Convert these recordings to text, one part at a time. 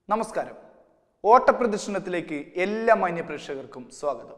നമസ്കാരം ഓട്ടപ്രദർശനത്തിലേക്ക് എല്ലാ മാന്യ പ്രേക്ഷകർക്കും സ്വാഗതം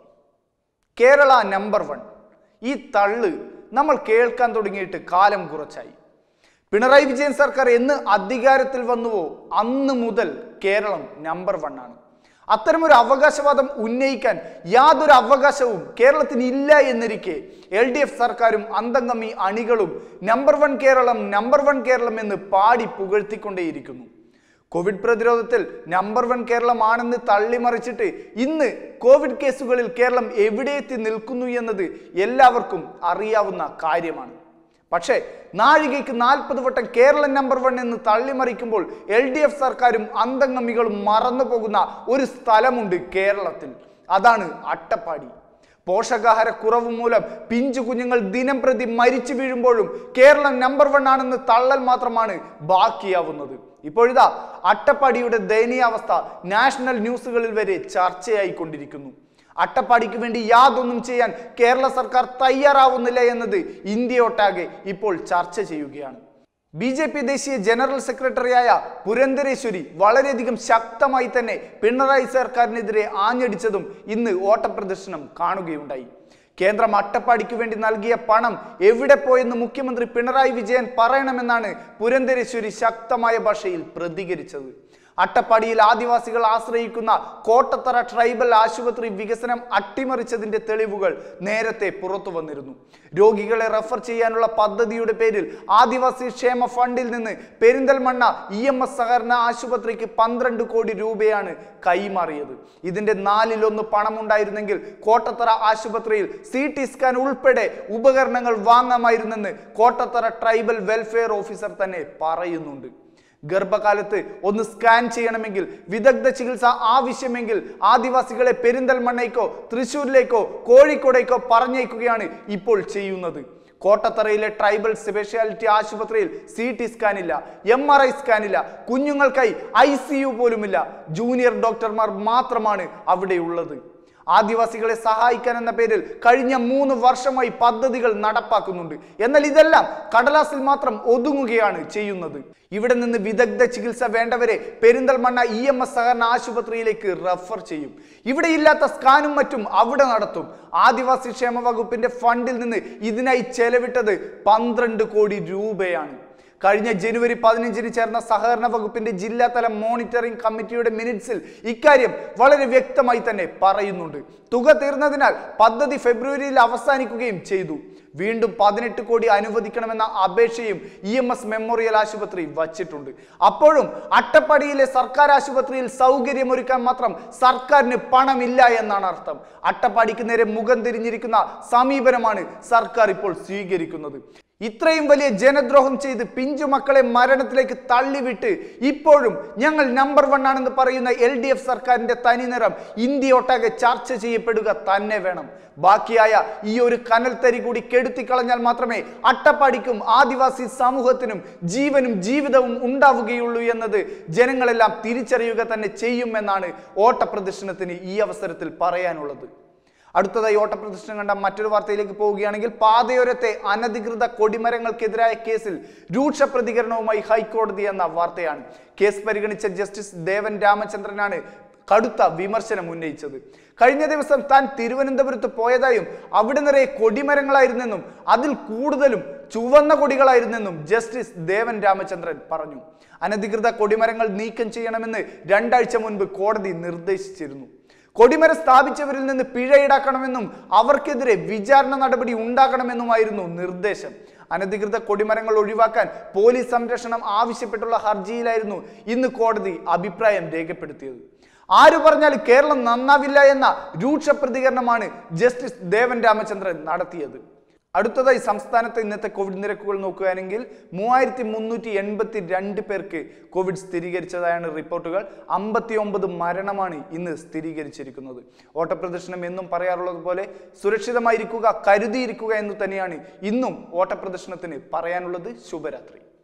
കേരള നമ്പർ വൺ ഈ തള്ള് നമ്മൾ കേൾക്കാൻ തുടങ്ങിയിട്ട് കാലം കുറച്ചായി പിണറായി വിജയൻ സർക്കാർ എന്ന് അധികാരത്തിൽ വന്നുവോ അന്ന് മുതൽ കേരളം നമ്പർ വൺ ആണ് അത്തരമൊരു അവകാശവാദം ഉന്നയിക്കാൻ യാതൊരു അവകാശവും കേരളത്തിന് ഇല്ല എന്നിരിക്കെ എൽ ഡി എഫ് സർക്കാരും അന്തംഗമി അണികളും നമ്പർ വൺ കേരളം നമ്പർ വൺ കേരളം എന്ന് പാടി പുകഴ്ത്തിക്കൊണ്ടേയിരിക്കുന്നു കോവിഡ് പ്രതിരോധത്തിൽ നമ്പർ വൺ കേരളമാണെന്ന് തള്ളിമറിച്ചിട്ട് ഇന്ന് കോവിഡ് കേസുകളിൽ കേരളം എവിടെ എത്തി നിൽക്കുന്നു എന്നത് എല്ലാവർക്കും അറിയാവുന്ന കാര്യമാണ് പക്ഷേ നാഴികയ്ക്ക് നാൽപ്പത് വട്ടം കേരളം നമ്പർ വൺ എന്ന് തള്ളിമറിക്കുമ്പോൾ എൽ ഡി എഫ് സർക്കാരും അന്തംഗമികളും മറന്നു പോകുന്ന ഒരു സ്ഥലമുണ്ട് കേരളത്തിൽ അതാണ് അട്ടപ്പാടി പോഷകാഹാര കുറവ് മൂലം പിഞ്ചു കുഞ്ഞുങ്ങൾ ദിനം പ്രതി മരിച്ചു വീഴുമ്പോഴും കേരളം നമ്പർ വൺ ആണെന്ന് തള്ളൽ മാത്രമാണ് ബാക്കിയാവുന്നത് ഇപ്പോഴിതാ അട്ടപ്പാടിയുടെ ദയനീയാവസ്ഥ നാഷണൽ ന്യൂസുകളിൽ വരെ ചർച്ചയായിക്കൊണ്ടിരിക്കുന്നു അട്ടപ്പാടിക്ക് വേണ്ടി യാതൊന്നും ചെയ്യാൻ കേരള സർക്കാർ തയ്യാറാവുന്നില്ല എന്നത് ഇന്ത്യയൊട്ടാകെ ഇപ്പോൾ ചർച്ച ചെയ്യുകയാണ് ബി ജെ പി ദേശീയ ജനറൽ സെക്രട്ടറിയായ പുരന്ദരേശ്വരി വളരെയധികം ശക്തമായി തന്നെ പിണറായി സർക്കാരിനെതിരെ ആഞ്ഞടിച്ചതും ഇന്ന് ഓട്ടപ്രദർശനം കാണുകയുണ്ടായി കേന്ദ്രം അട്ടപ്പാടിക്ക് വേണ്ടി നൽകിയ പണം എവിടെ പോയെന്ന് മുഖ്യമന്ത്രി പിണറായി വിജയൻ പറയണമെന്നാണ് പുരന്ദരേശ്വരി ശക്തമായ ഭാഷയിൽ പ്രതികരിച്ചത് അട്ടപ്പാടിയിൽ ആദിവാസികൾ ആശ്രയിക്കുന്ന കോട്ടത്തറ ട്രൈബൽ ആശുപത്രി വികസനം അട്ടിമറിച്ചതിന്റെ തെളിവുകൾ നേരത്തെ പുറത്തു വന്നിരുന്നു രോഗികളെ റെഫർ ചെയ്യാനുള്ള പദ്ധതിയുടെ പേരിൽ ആദിവാസി ക്ഷേമ ഫണ്ടിൽ നിന്ന് പെരിന്തൽമണ്ണ ഇ എം എസ് സഹകരണ ആശുപത്രിക്ക് പന്ത്രണ്ട് കോടി രൂപയാണ് കൈമാറിയത് ഇതിന്റെ നാലിലൊന്ന് പണമുണ്ടായിരുന്നെങ്കിൽ കോട്ടത്തറ ആശുപത്രിയിൽ സി ടി സ്കാൻ ഉൾപ്പെടെ ഉപകരണങ്ങൾ വാങ്ങാമായിരുന്നെന്ന് കോട്ടത്തറ ട്രൈബൽ വെൽഫെയർ ഓഫീസർ തന്നെ പറയുന്നുണ്ട് ഗർഭകാലത്ത് ഒന്ന് സ്കാൻ ചെയ്യണമെങ്കിൽ വിദഗ്ധ ചികിത്സ ആവശ്യമെങ്കിൽ ആദിവാസികളെ പെരിന്തൽമണ്ണയ്ക്കോ തൃശ്ശൂരിലേക്കോ കോഴിക്കോടേക്കോ പറഞ്ഞയക്കുകയാണ് ഇപ്പോൾ ചെയ്യുന്നത് കോട്ടത്തറയിലെ ട്രൈബൽ സ്പെഷ്യാലിറ്റി ആശുപത്രിയിൽ സി ടി സ്കാൻ ഇല്ല എം ആർ ഐ സ്കാൻ ഇല്ല കുഞ്ഞുങ്ങൾക്കായി ഐ സി യു പോലുമില്ല ജൂനിയർ ഡോക്ടർമാർ മാത്രമാണ് അവിടെ ഉള്ളത് ആദിവാസികളെ സഹായിക്കാൻ എന്ന പേരിൽ കഴിഞ്ഞ മൂന്ന് വർഷമായി പദ്ധതികൾ നടപ്പാക്കുന്നുണ്ട് എന്നാൽ ഇതെല്ലാം കടലാസിൽ മാത്രം ഒതുങ്ങുകയാണ് ചെയ്യുന്നത് ഇവിടെ നിന്ന് വിദഗ്ധ ചികിത്സ വേണ്ടവരെ പെരിന്തൽമണ്ണ ഇ എം എസ് സഹകരണ ആശുപത്രിയിലേക്ക് റെഫർ ചെയ്യും ഇവിടെ ഇല്ലാത്ത സ്കാനും മറ്റും അവിടെ നടത്തും ആദിവാസി ക്ഷേമ വകുപ്പിന്റെ ഫണ്ടിൽ നിന്ന് ഇതിനായി ചെലവിട്ടത് പന്ത്രണ്ട് കോടി രൂപയാണ് കഴിഞ്ഞ ജനുവരി പതിനഞ്ചിന് ചേർന്ന സഹകരണ വകുപ്പിന്റെ ജില്ലാതല മോണിറ്ററിംഗ് കമ്മിറ്റിയുടെ മിനിറ്റ്സിൽ ഇക്കാര്യം വളരെ വ്യക്തമായി തന്നെ പറയുന്നുണ്ട് തുക തീർന്നതിനാൽ പദ്ധതി ഫെബ്രുവരിയിൽ അവസാനിക്കുകയും ചെയ്തു വീണ്ടും പതിനെട്ട് കോടി അനുവദിക്കണമെന്ന അപേക്ഷയും ഇ എം എസ് മെമ്മോറിയൽ ആശുപത്രി വച്ചിട്ടുണ്ട് അപ്പോഴും അട്ടപ്പാടിയിലെ സർക്കാർ ആശുപത്രിയിൽ സൗകര്യമൊരുക്കാൻ മാത്രം സർക്കാരിന് പണമില്ല എന്നാണ് അർത്ഥം അട്ടപ്പാടിക്ക് നേരെ മുഖം തിരിഞ്ഞിരിക്കുന്ന സമീപനമാണ് സർക്കാർ ഇപ്പോൾ സ്വീകരിക്കുന്നത് ഇത്രയും വലിയ ജനദ്രോഹം ചെയ്ത് പിഞ്ചു മക്കളെ മരണത്തിലേക്ക് തള്ളിവിട്ട് ഇപ്പോഴും ഞങ്ങൾ നമ്പർ വൺ ആണെന്ന് പറയുന്ന എൽ ഡി എഫ് സർക്കാരിന്റെ തനിനിറം ഇന്ത്യയൊട്ടാകെ ചർച്ച ചെയ്യപ്പെടുക തന്നെ വേണം ബാക്കിയായ ഈ ഒരു കനൽത്തരി കൂടി കെടുത്തിക്കളഞ്ഞാൽ മാത്രമേ അട്ടപ്പാടിക്കും ആദിവാസി സമൂഹത്തിനും ജീവനും ജീവിതവും ഉണ്ടാവുകയുള്ളൂ എന്നത് ജനങ്ങളെല്ലാം തിരിച്ചറിയുക തന്നെ ചെയ്യുമെന്നാണ് ഓട്ടപ്രദർശനത്തിന് ഈ അവസരത്തിൽ പറയാനുള്ളത് അടുത്തതായി ഓട്ടപ്രദർശനം കണ്ട മറ്റൊരു വാർത്തയിലേക്ക് പോവുകയാണെങ്കിൽ പാതയോരത്തെ അനധികൃത കൊടിമരങ്ങൾക്കെതിരായ കേസിൽ രൂക്ഷ പ്രതികരണവുമായി ഹൈക്കോടതി എന്ന വാർത്തയാണ് കേസ് പരിഗണിച്ച ജസ്റ്റിസ് ദേവൻ രാമചന്ദ്രനാണ് കടുത്ത വിമർശനം ഉന്നയിച്ചത് കഴിഞ്ഞ ദിവസം താൻ തിരുവനന്തപുരത്ത് പോയതായും അവിടെ നിറയെ കൊടിമരങ്ങളായിരുന്നെന്നും അതിൽ കൂടുതലും ചുവന്ന കൊടികളായിരുന്നെന്നും ജസ്റ്റിസ് ദേവൻ രാമചന്ദ്രൻ പറഞ്ഞു അനധികൃത കൊടിമരങ്ങൾ നീക്കം ചെയ്യണമെന്ന് രണ്ടാഴ്ച മുൻപ് കോടതി നിർദ്ദേശിച്ചിരുന്നു കൊടിമരം സ്ഥാപിച്ചവരിൽ നിന്ന് പിഴ ഈടാക്കണമെന്നും അവർക്കെതിരെ വിചാരണ നടപടി ഉണ്ടാകണമെന്നുമായിരുന്നു നിർദ്ദേശം അനധികൃത കൊടിമരങ്ങൾ ഒഴിവാക്കാൻ പോലീസ് സംരക്ഷണം ആവശ്യപ്പെട്ടുള്ള ഹർജിയിലായിരുന്നു ഇന്ന് കോടതി അഭിപ്രായം രേഖപ്പെടുത്തിയത് ആര് പറഞ്ഞാലും കേരളം നന്നാവില്ല എന്ന രൂക്ഷ പ്രതികരണമാണ് ജസ്റ്റിസ് ദേവൻ രാമചന്ദ്രൻ നടത്തിയത് അടുത്തതായി സംസ്ഥാനത്തെ ഇന്നത്തെ കോവിഡ് നിരക്കുകൾ നോക്കുകയാണെങ്കിൽ മൂവായിരത്തി മുന്നൂറ്റി എൺപത്തി രണ്ട് പേർക്ക് കോവിഡ് സ്ഥിരീകരിച്ചതായാണ് റിപ്പോർട്ടുകൾ അമ്പത്തി ഒമ്പത് മരണമാണ് ഇന്ന് സ്ഥിരീകരിച്ചിരിക്കുന്നത് ഓട്ടപ്രദർശനം എന്നും പറയാറുള്ളത് പോലെ സുരക്ഷിതമായിരിക്കുക കരുതിയിരിക്കുക എന്ന് തന്നെയാണ് ഇന്നും ഓട്ടപ്രദർശനത്തിന് പറയാനുള്ളത് ശുഭരാത്രി